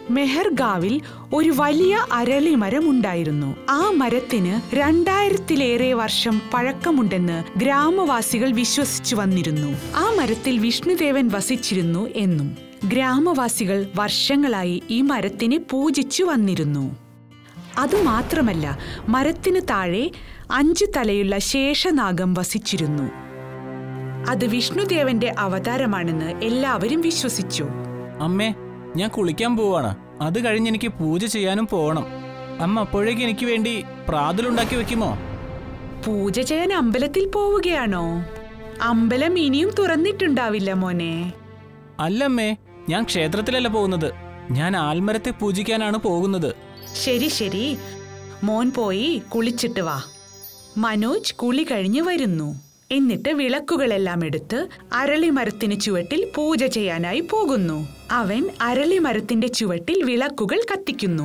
മെഹർഗാവിൽ ഒരു വലിയ അരളിമരം ഉണ്ടായിരുന്നു ആ മരത്തിന് രണ്ടായിരത്തിലേറെ വർഷം പഴക്കമുണ്ടെന്ന് ഗ്രാമവാസികൾ വിശ്വസിച്ചു വന്നിരുന്നു ആ മരത്തിൽ വിഷ്ണുദേവൻ വസിച്ചിരുന്നു എന്നും ഗ്രാമവാസികൾ വർഷങ്ങളായി ഈ മരത്തിനെ പൂജിച്ചു വന്നിരുന്നു അതുമാത്രമല്ല മരത്തിന് താഴെ അഞ്ചു തലയുള്ള ശേഷനാഗം വസിച്ചിരുന്നു അത് വിഷ്ണുദേവന്റെ അവതാരമാണെന്ന് എല്ലാവരും വിശ്വസിച്ചു അമ്മേ ഞാൻ കുളിക്കാൻ പോവാണ് അത് കഴിഞ്ഞ് എനിക്ക് പൂജ ചെയ്യാനും പോകണം അമ്മ അപ്പോഴേക്ക് എനിക്ക് വേണ്ടി പ്രാതലുണ്ടാക്കി വെക്കുമോ പൂജ ചെയ്യാൻ അമ്പലത്തിൽ പോവുകയാണോ അമ്പലം ഇനിയും തുറന്നിട്ടുണ്ടാവില്ല മോനെ അല്ലമ്മേ ഞാൻ ക്ഷേത്രത്തിലല്ല പോകുന്നത് ഞാൻ ആൽമരത്തെ പൂജിക്കാനാണ് പോകുന്നത് ശരി ശരി മോൻ പോയി കുളിച്ചിട്ട് വാ മനോജ് കുളി കഴിഞ്ഞ് വരുന്നു എന്നിട്ട് വിളക്കുകളെല്ലാം എടുത്ത് അരളിമരത്തിന് ചുവട്ടിൽ പൂജ ചെയ്യാനായി പോകുന്നു അവൻ അരളിമരത്തിന്റെ ചുവട്ടിൽ വിളക്കുകൾ കത്തിക്കുന്നു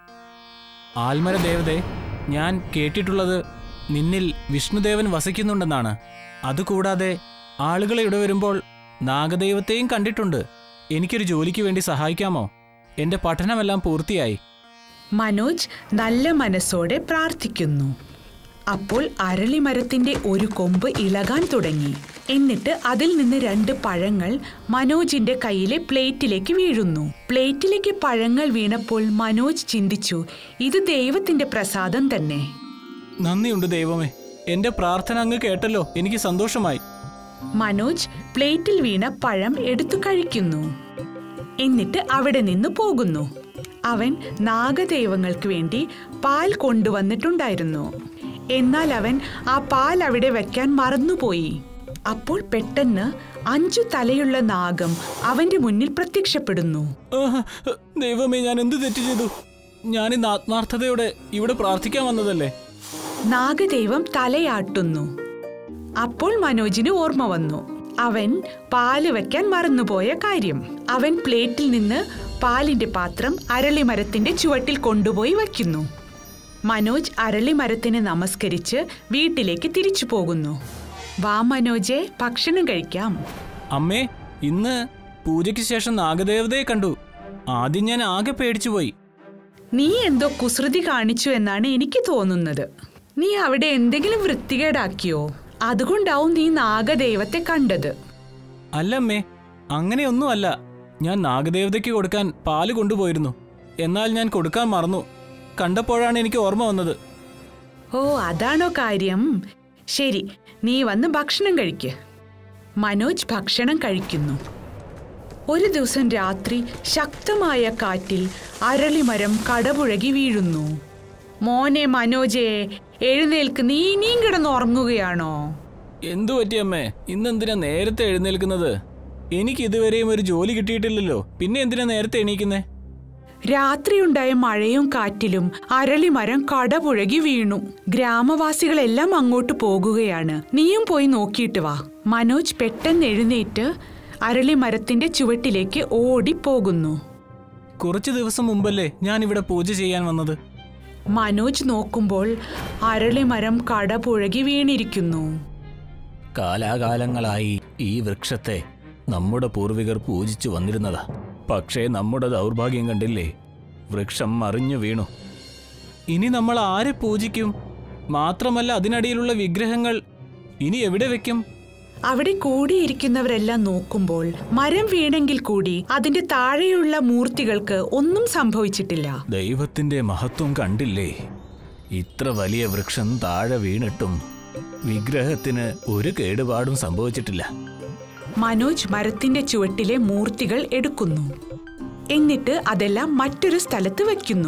ആൽമര ദേവതേ ഞാൻ കേട്ടിട്ടുള്ളത് നിന്നിൽ വിഷ്ണുദേവൻ വസിക്കുന്നുണ്ടെന്നാണ് അതുകൂടാതെ ആളുകൾ ഇവിടെ വരുമ്പോൾ നാഗദൈവത്തെയും കണ്ടിട്ടുണ്ട് എനിക്കൊരു ജോലിക്ക് വേണ്ടി സഹായിക്കാമോ എന്റെ പഠനമെല്ലാം പൂർത്തിയായി മനോജ് നല്ല മനസ്സോടെ പ്രാർത്ഥിക്കുന്നു അപ്പോൾ അരളിമരത്തിന്റെ ഒരു കൊമ്പ് ഇളകാൻ തുടങ്ങി എന്നിട്ട് അതിൽ നിന്ന് രണ്ട് പഴങ്ങൾ മനോജിന്റെ കയ്യിലെ പ്ലേറ്റിലേക്ക് വീഴുന്നു പ്ലേറ്റിലേക്ക് പഴങ്ങൾ വീണപ്പോൾ മനോജ് ചിന്തിച്ചു ഇത് ദൈവത്തിന്റെ പ്രസാദം തന്നെ നന്ദിയുണ്ട് ദൈവമേ എന്റെ പ്രാർത്ഥന അങ്ങ് കേട്ടല്ലോ എനിക്ക് സന്തോഷമായി മനോജ് പ്ലേറ്റിൽ വീണ പഴം എടുത്തു കഴിക്കുന്നു എന്നിട്ട് അവിടെ നിന്ന് പോകുന്നു അവൻ നാഗദൈവങ്ങൾക്ക് വേണ്ടി പാൽ കൊണ്ടുവന്നിട്ടുണ്ടായിരുന്നു എന്നാൽ അവൻ ആ പാൽ അവിടെ വെക്കാൻ മറന്നുപോയി അപ്പോൾ പെട്ടെന്ന് അഞ്ചു തലയുള്ള നാഗം അവന്റെ മുന്നിൽ പ്രത്യക്ഷപ്പെടുന്നു ആഹ്, ദൈവമേ ഞാൻ എന്ത് തെറ്റ് ചെയ്തു ഞാൻ ഇന്ന് ആത്മാർത്ഥതയോടെ ഇവിടെ പ്രാർത്ഥിക്കാൻ വന്നതല്ലേ നാഗദൈവം തലയാട്ടുന്നു അപ്പോൾ മനോജിന് ഓർമ്മ വന്നു അവൻ പാല് വെക്കാൻ മറന്നുപോയ കാര്യം അവൻ പ്ലേറ്റിൽ നിന്ന് പാലിന്റെ പാത്രം അരളിമരത്തിന്റെ ചുവട്ടിൽ കൊണ്ടുപോയി വയ്ക്കുന്നു മനോജ് അരളിമരത്തിന് നമസ്കരിച്ച് വീട്ടിലേക്ക് തിരിച്ചു പോകുന്നു വാ മനോജെ ഭക്ഷണം കഴിക്കാം അമ്മേ ഇന്ന് പൂജയ്ക്ക് ശേഷം നാഗദേവതയെ കണ്ടു ആദ്യം ഞാൻ ആകെ പേടിച്ചുപോയി നീ എന്തോ കുസൃതി കാണിച്ചു എന്നാണ് എനിക്ക് തോന്നുന്നത് നീ അവിടെ എന്തെങ്കിലും വൃത്തികേടാക്കിയോ അതുകൊണ്ടാവും നീ നാഗദൈവത്തെ കണ്ടത് അല്ലമ്മേ അങ്ങനെയൊന്നുമല്ല ഞാൻ നാഗദേവതയ്ക്ക് കൊടുക്കാൻ പാല് കൊണ്ടുപോയിരുന്നു എന്നാൽ ഞാൻ കൊടുക്കാൻ മറന്നു കണ്ടപ്പോഴാണ് എനിക്ക് ഓർമ്മ വന്നത് ഓ അതാണോ കാര്യം ശരി നീ വന്ന് ഭക്ഷണം കഴിക്ക് മനോജ് ഭക്ഷണം കഴിക്കുന്നു ഒരു ദിവസം രാത്രി ശക്തമായ കാറ്റിൽ അരളിമരം കടപുഴകി വീഴുന്നു മോനെ മനോജെ എഴുന്നേൽക്ക് നീ ഇനിയും കിടന്നുറങ്ങുകയാണോ എന്തു പറ്റിയമ്മേ ഇന്നെന്തിനാ നേരത്തെ എഴുന്നേൽക്കുന്നത് എനിക്ക് ഇതുവരെയും ഒരു ജോലി കിട്ടിയിട്ടില്ലല്ലോ പിന്നെ എന്തിനാ നേരത്തെ എണീക്കുന്നേ രാത്രിയുണ്ടായ മഴയും കാറ്റിലും അരളിമരം കടപുഴകി വീണു ഗ്രാമവാസികളെല്ലാം അങ്ങോട്ട് പോകുകയാണ് നീയും പോയി നോക്കിയിട്ട് വാ മനോജ് പെട്ടെന്ന് എഴുന്നേറ്റ് അരളിമരത്തിന്റെ ചുവട്ടിലേക്ക് ഓടിപ്പോകുന്നു കുറച്ചു ദിവസം മുമ്പല്ലേ ഞാൻ ഇവിടെ പൂജ ചെയ്യാൻ വന്നത് മനോജ് നോക്കുമ്പോൾ അരളിമരം കടപുഴകി വീണിരിക്കുന്നു കാലാകാലങ്ങളായി ഈ വൃക്ഷത്തെ നമ്മുടെ പൂർവികർ പൂജിച്ചു വന്നിരുന്നതാ പക്ഷേ നമ്മുടെ ദൗർഭാഗ്യം കണ്ടില്ലേ വൃക്ഷം മറിഞ്ഞു വീണു ഇനി നമ്മൾ ആരെ പൂജിക്കും മാത്രമല്ല അതിനടിയിലുള്ള വിഗ്രഹങ്ങൾ ഇനി എവിടെ വെക്കും അവിടെ കൂടിയിരിക്കുന്നവരെല്ലാം നോക്കുമ്പോൾ മരം വീണെങ്കിൽ കൂടി അതിന്റെ താഴെയുള്ള മൂർത്തികൾക്ക് ഒന്നും സംഭവിച്ചിട്ടില്ല ദൈവത്തിന്റെ മഹത്വം കണ്ടില്ലേ ഇത്ര വലിയ വൃക്ഷം താഴെ വീണിട്ടും വിഗ്രഹത്തിന് ഒരു കേടുപാടും സംഭവിച്ചിട്ടില്ല മനോജ് മരത്തിന്റെ ചുവട്ടിലെ മൂർത്തികൾ എടുക്കുന്നു എന്നിട്ട് അതെല്ലാം മറ്റൊരു സ്ഥലത്ത് വയ്ക്കുന്നു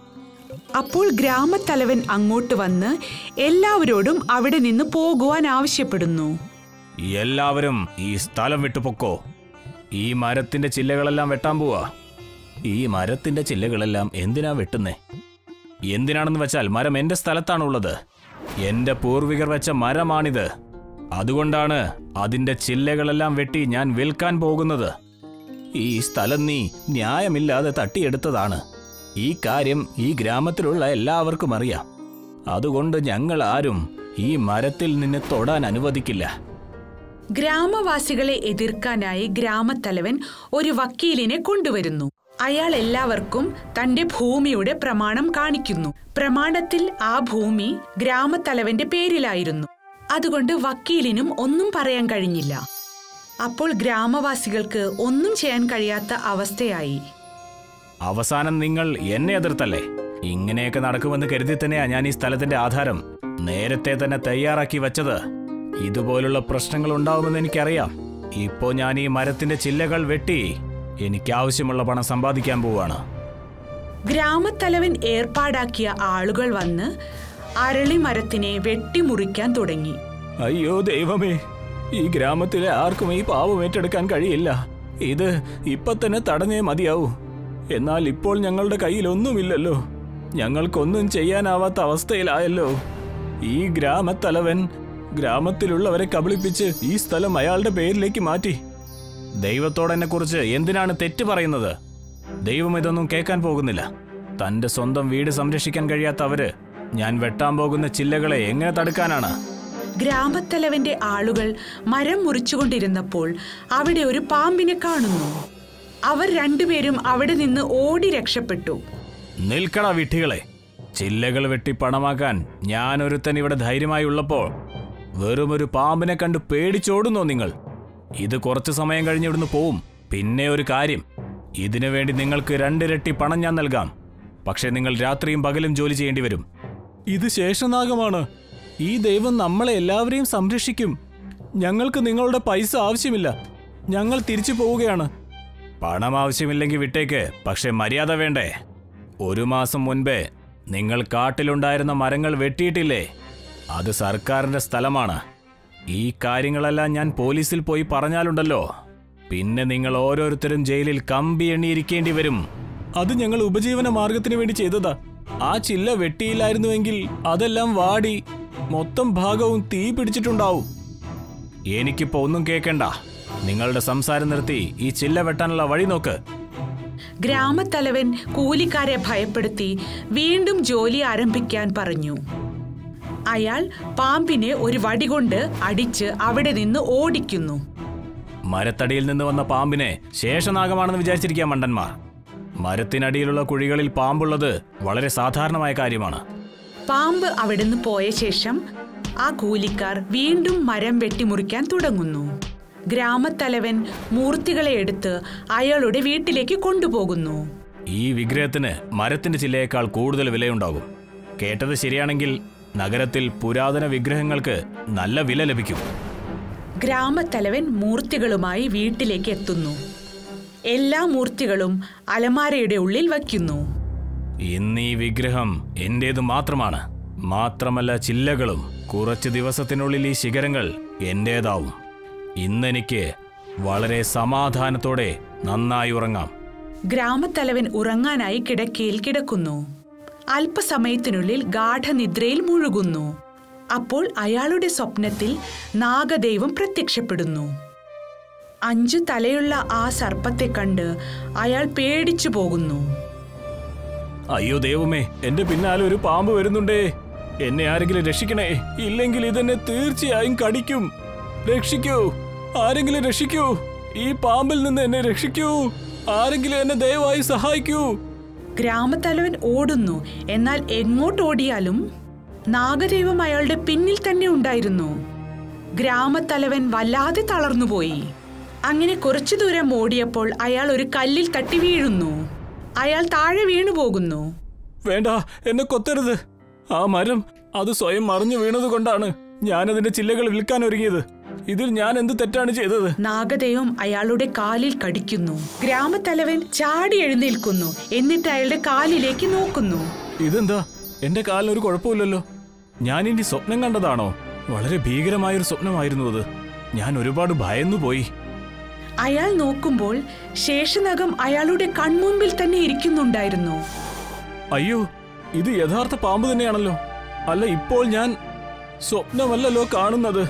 അപ്പോൾ ഗ്രാമത്തലവൻ അങ്ങോട്ട് വന്ന് എല്ലാവരോടും അവിടെ നിന്ന് പോകുവാൻ ആവശ്യപ്പെടുന്നു എല്ലാവരും ഈ സ്ഥലം വിട്ടുപൊക്കോ ഈ മരത്തിന്റെ ചില്ലകളെല്ലാം വെട്ടാൻ പോവാ ഈ മരത്തിന്റെ ചില്ലകളെല്ലാം എന്തിനാ വെട്ടുന്നേ എന്തിനാണെന്ന് വെച്ചാൽ മരം എന്റെ സ്ഥലത്താണുള്ളത് എന്റെ പൂർവികർ വെച്ച മരമാണിത് അതുകൊണ്ടാണ് അതിന്റെ ചില്ലകളെല്ലാം വെട്ടി ഞാൻ വിൽക്കാൻ പോകുന്നത് ഈ സ്ഥലം നീ ന്യായമില്ലാതെ തട്ടിയെടുത്തതാണ് ഈ കാര്യം ഈ ഗ്രാമത്തിലുള്ള എല്ലാവർക്കും അറിയാം അതുകൊണ്ട് ഞങ്ങൾ ആരും ഈ മരത്തിൽ നിന്നെ തൊടാൻ അനുവദിക്കില്ല ഗ്രാമവാസികളെ എതിർക്കാനായി ഗ്രാമത്തലവൻ ഒരു വക്കീലിനെ കൊണ്ടുവരുന്നു അയാൾ എല്ലാവർക്കും തന്റെ ഭൂമിയുടെ പ്രമാണം കാണിക്കുന്നു പ്രമാണത്തിൽ ആ ഭൂമി ഗ്രാമത്തലവന്റെ പേരിലായിരുന്നു അതുകൊണ്ട് വക്കീലിനും ഒന്നും പറയാൻ കഴിഞ്ഞില്ല അപ്പോൾ ഗ്രാമവാസികൾക്ക് ഒന്നും ചെയ്യാൻ കഴിയാത്ത അവസ്ഥയായി അവസാനം നിങ്ങൾ എന്നെ എതിർത്തല്ലേ ഇങ്ങനെയൊക്കെ നടക്കുമെന്ന് കരുതി തന്നെയാ ഞാൻ ഈ സ്ഥലത്തിന്റെ ആധാരം നേരത്തെ തന്നെ തയ്യാറാക്കി വെച്ചത് ഇതുപോലുള്ള പ്രശ്നങ്ങൾ ഉണ്ടാവുമെന്ന് എനിക്കറിയാം ഇപ്പോ ഞാൻ ഈ മരത്തിന്റെ ചില്ലകൾ വെട്ടി എനിക്ക് ആവശ്യമുള്ള പണം സമ്പാദിക്കാൻ പോവാണ് ഗ്രാമത്തലവൻ ഏർപ്പാടാക്കിയ ആളുകൾ വന്ന് അരളി മരത്തിനെ വെട്ടിമുറിക്കാൻ തുടങ്ങി അയ്യോ ദൈവമേ ഈ ഗ്രാമത്തിലെ ആർക്കും ഈ പാവം ഏറ്റെടുക്കാൻ കഴിയില്ല ഇത് ഇപ്പൊ തന്നെ തടഞ്ഞേ മതിയാവൂ എന്നാൽ ഇപ്പോൾ ഞങ്ങളുടെ കയ്യിൽ ഒന്നുമില്ലല്ലോ ഞങ്ങൾക്കൊന്നും ചെയ്യാനാവാത്ത അവസ്ഥയിലായല്ലോ ഈ ഗ്രാമത്തലവൻ ഗ്രാമത്തിലുള്ളവരെ കബളിപ്പിച്ച് ഈ സ്ഥലം അയാളുടെ പേരിലേക്ക് മാറ്റി ദൈവത്തോടെന്നെ കുറിച്ച് എന്തിനാണ് തെറ്റ് പറയുന്നത് ദൈവം ഇതൊന്നും കേൾക്കാൻ പോകുന്നില്ല തന്റെ സ്വന്തം വീട് സംരക്ഷിക്കാൻ കഴിയാത്ത അവര് ഞാൻ വെട്ടാൻ പോകുന്ന ചില്ലകളെ എങ്ങനെ തടുക്കാനാണ് ഗ്രാമത്തലവന്റെ ആളുകൾ മരം മുറിച്ചുകൊണ്ടിരുന്നപ്പോൾ അവിടെ ഒരു പാമ്പിനെ കാണുന്നു അവർ രണ്ടുപേരും അവിടെ നിന്ന് ഓടി രക്ഷപ്പെട്ടു നിൽക്കട വിട്ടികളെ ചില്ലകൾ വെട്ടി പണമാക്കാൻ ഞാൻ ഒരുത്തൻ ഇവിടെ ധൈര്യമായി ഉള്ളപ്പോൾ വെറും ഒരു പാമ്പിനെ കണ്ട് പേടിച്ചോടുന്നോ നിങ്ങൾ ഇത് കുറച്ചു സമയം കഴിഞ്ഞ് ഇവിടുന്ന് പോവും പിന്നെ ഒരു കാര്യം ഇതിനു വേണ്ടി നിങ്ങൾക്ക് രണ്ടിരട്ടി പണം ഞാൻ നൽകാം പക്ഷെ നിങ്ങൾ രാത്രിയും പകലും ജോലി ചെയ്യേണ്ടി വരും ഇത് ശേഷനാഗമാണ് ഈ ദൈവം നമ്മളെ എല്ലാവരെയും സംരക്ഷിക്കും ഞങ്ങൾക്ക് നിങ്ങളുടെ പൈസ ആവശ്യമില്ല ഞങ്ങൾ തിരിച്ചു പോവുകയാണ് പണം ആവശ്യമില്ലെങ്കിൽ വിട്ടേക്ക് പക്ഷെ മര്യാദ വേണ്ടേ ഒരു മാസം മുൻപേ നിങ്ങൾ കാട്ടിലുണ്ടായിരുന്ന മരങ്ങൾ വെട്ടിയിട്ടില്ലേ അത് സർക്കാരിന്റെ സ്ഥലമാണ് ഈ കാര്യങ്ങളെല്ലാം ഞാൻ പോലീസിൽ പോയി പറഞ്ഞാലുണ്ടല്ലോ പിന്നെ നിങ്ങൾ ഓരോരുത്തരും ജയിലിൽ കമ്പി എണ്ണിയിരിക്കേണ്ടി വരും അത് ഞങ്ങൾ ഉപജീവന മാർഗത്തിന് വേണ്ടി ചെയ്തതാ ആ ചില്ല വെട്ടിയില്ലായിരുന്നുവെങ്കിൽ അതെല്ലാം വാടി മൊത്തം ഭാഗവും തീ പിടിച്ചിട്ടുണ്ടാവും എനിക്കിപ്പോ ഒന്നും കേൾക്കണ്ട നിങ്ങളുടെ സംസാരം നിർത്തി ഈ ചില്ല വെട്ടാനുള്ള വഴി നോക്ക് ഗ്രാമത്തലവൻ കൂലിക്കാരെ ഭയപ്പെടുത്തി വീണ്ടും ജോലി ആരംഭിക്കാൻ പറഞ്ഞു അയാൾ പാമ്പിനെ ഒരു വടികൊണ്ട് അടിച്ച് അവിടെ നിന്ന് ഓടിക്കുന്നു മരത്തടിയിൽ നിന്ന് വന്ന പാമ്പിനെ ശേഷനാഗമാണെന്ന് വിചാരിച്ചിരിക്കുക മണ്ടന്മാർ മരത്തിനടിയിലുള്ള കുഴികളിൽ പാമ്പുള്ളത് വളരെ സാധാരണമായ കാര്യമാണ് പാമ്പ് അവിടുന്ന് പോയ ശേഷം ആ കൂലിക്കാർ വീണ്ടും മരം വെട്ടിമുറിക്കാൻ തുടങ്ങുന്നു ഗ്രാമത്തലവൻ മൂർത്തികളെ എടുത്ത് അയാളുടെ വീട്ടിലേക്ക് കൊണ്ടുപോകുന്നു ഈ വിഗ്രഹത്തിന് മരത്തിന്റെ ചില്ലയേക്കാൾ കൂടുതൽ വിലയുണ്ടാകും കേട്ടത് ശരിയാണെങ്കിൽ നഗരത്തിൽ പുരാതന വിഗ്രഹങ്ങൾക്ക് നല്ല വില ലഭിക്കും ഗ്രാമത്തലവൻ മൂർത്തികളുമായി വീട്ടിലേക്ക് എത്തുന്നു എല്ലാ മൂർത്തികളും അലമാരയുടെ ഉള്ളിൽ വയ്ക്കുന്നു ഇന്ന് ഈ വിഗ്രഹം എന്റേത് മാത്രമാണ് മാത്രമല്ല ചില്ലകളും കുറച്ച് ദിവസത്തിനുള്ളിൽ ഈ ശിഖരങ്ങൾ എന്റേതാവും ഇന്നെനിക്ക് വളരെ സമാധാനത്തോടെ നന്നായി ഉറങ്ങാം ഗ്രാമത്തലവൻ ഉറങ്ങാനായി കിടക്കയിൽ കിടക്കുന്നു അല്പസമയത്തിനുള്ളിൽ ഗാഠനിദ്രയിൽ മുഴുകുന്നു അപ്പോൾ അയാളുടെ സ്വപ്നത്തിൽ നാഗദൈവം പ്രത്യക്ഷപ്പെടുന്നു അഞ്ചു തലയുള്ള ആ സർപ്പത്തെ കണ്ട് അയാൾ പേടിച്ചു പോകുന്നു അയ്യോ ദൈവമേ എന്റെ പിന്നാലെ ഒരു പാമ്പ് വരുന്നുണ്ടേ എന്നെ ആരെങ്കിലും രക്ഷിക്കണേ ഇല്ലെങ്കിൽ ഇതെന്നെ തീർച്ചയായും കടിക്കും രക്ഷിക്കൂ ആരെങ്കിലും രക്ഷിക്കൂ ഈ പാമ്പിൽ നിന്ന് എന്നെ രക്ഷിക്കൂ ആരെങ്കിലും എന്നെ ദയവായി സഹായിക്കൂ ഗ്രാമത്തലവൻ ഓടുന്നു എന്നാൽ എങ്ങോട്ട് ഓടിയാലും നാഗദൈവം അയാളുടെ പിന്നിൽ തന്നെ ഉണ്ടായിരുന്നു ഗ്രാമത്തലവൻ വല്ലാതെ തളർന്നുപോയി അങ്ങനെ കുറച്ചു ദൂരം ഓടിയപ്പോൾ അയാൾ ഒരു കല്ലിൽ തട്ടി വീഴുന്നു അയാൾ താഴെ വീണു പോകുന്നു വേണ്ട എന്നെ കൊത്തരുത് ആ മരം അത് സ്വയം മറിഞ്ഞു വീണത് കൊണ്ടാണ് ഞാനതിന്റെ ചില്ലകൾ വിൽക്കാൻ ഒരുങ്ങിയത് ഇതിൽ ഞാൻ എന്ത് തെറ്റാണ് ചെയ്തത് നാഗദൈവം അയാളുടെ കാലിൽ കടിക്കുന്നു ഗ്രാമത്തലവൻ ചാടി എഴുന്നേൽക്കുന്നു എന്നിട്ട് അയാളുടെ കാലിലേക്ക് നോക്കുന്നു ഇതെന്താ എന്റെ കാലിനൊരു കുഴപ്പമില്ലല്ലോ ഞാൻ ഇനി സ്വപ്നം കണ്ടതാണോ വളരെ ഭീകരമായൊരു സ്വപ്നമായിരുന്നു അത് ഞാൻ ഒരുപാട് ഭയന്നു പോയി അയാൾ നോക്കുമ്പോൾ ശേഷനകം അയാളുടെ കൺമുമ്പിൽ തന്നെ ഇരിക്കുന്നുണ്ടായിരുന്നു അയ്യോ ഇത് യഥാർത്ഥ പാമ്പ് തന്നെയാണല്ലോ അല്ല ഇപ്പോൾ ഞാൻ സ്വപ്നമല്ലല്ലോ കാണുന്നത്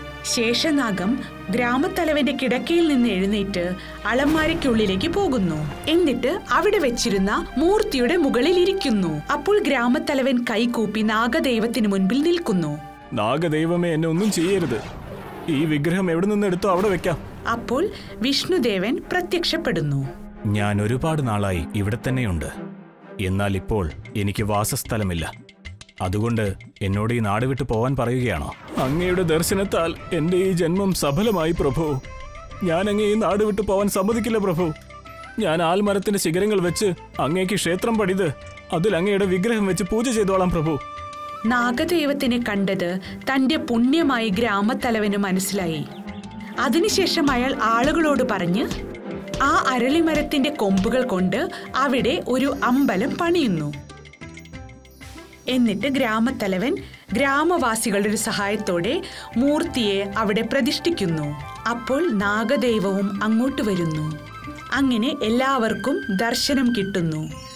ശേഷനാഗം ഗ്രാമത്തലവന്റെ കിടക്കയിൽ നിന്ന് എഴുന്നേറ്റ് അളമാരയ്ക്കുള്ളിലേക്ക് പോകുന്നു എന്നിട്ട് അവിടെ വെച്ചിരുന്ന മൂർത്തിയുടെ മുകളിൽ ഇരിക്കുന്നു അപ്പോൾ ഗ്രാമത്തലവൻ കൈകൂപ്പി നാഗദൈവത്തിന് മുൻപിൽ നിൽക്കുന്നു നാഗദൈവമേ എന്നെ ഒന്നും ചെയ്യരുത് ഈ വിഗ്രഹം എവിടെ നിന്ന് എടുത്തോ അവിടെ വെക്കാം അപ്പോൾ വിഷ്ണുദേവൻ പ്രത്യക്ഷപ്പെടുന്നു ഞാൻ ഒരുപാട് നാളായി ഇവിടെ തന്നെയുണ്ട് എന്നാൽ ഇപ്പോൾ എനിക്ക് വാസസ്ഥലമില്ല അതുകൊണ്ട് എന്നോട് ഈ നാട് വിട്ടു പോവാൻ പറയുകയാണോ അങ്ങയുടെ ദർശനത്താൽ എന്റെ ഈ ജന്മം സഫലമായി പ്രഭു ഞാൻ അങ്ങേ ഈ നാട് വിട്ടു പോവാൻ സമ്മതിക്കില്ല പ്രഭു ഞാൻ ആൽമരത്തിന്റെ ശിഖരങ്ങൾ വെച്ച് അങ്ങേക്ക് ക്ഷേത്രം പണിത് അതിൽ അങ്ങയുടെ വിഗ്രഹം വെച്ച് പൂജ ചെയ്തോളാം പ്രഭു നാഗദൈവത്തിനെ കണ്ടത് തന്റെ പുണ്യമായി ഗ്രാമത്തലവന് മനസ്സിലായി അതിനുശേഷം അയാൾ ആളുകളോട് പറഞ്ഞ് ആ അരളിമരത്തിന്റെ കൊമ്പുകൾ കൊണ്ട് അവിടെ ഒരു അമ്പലം പണിയുന്നു എന്നിട്ട് ഗ്രാമത്തലവൻ ഗ്രാമവാസികളുടെ ഒരു സഹായത്തോടെ മൂർത്തിയെ അവിടെ പ്രതിഷ്ഠിക്കുന്നു അപ്പോൾ നാഗദൈവവും അങ്ങോട്ട് വരുന്നു അങ്ങനെ എല്ലാവർക്കും ദർശനം കിട്ടുന്നു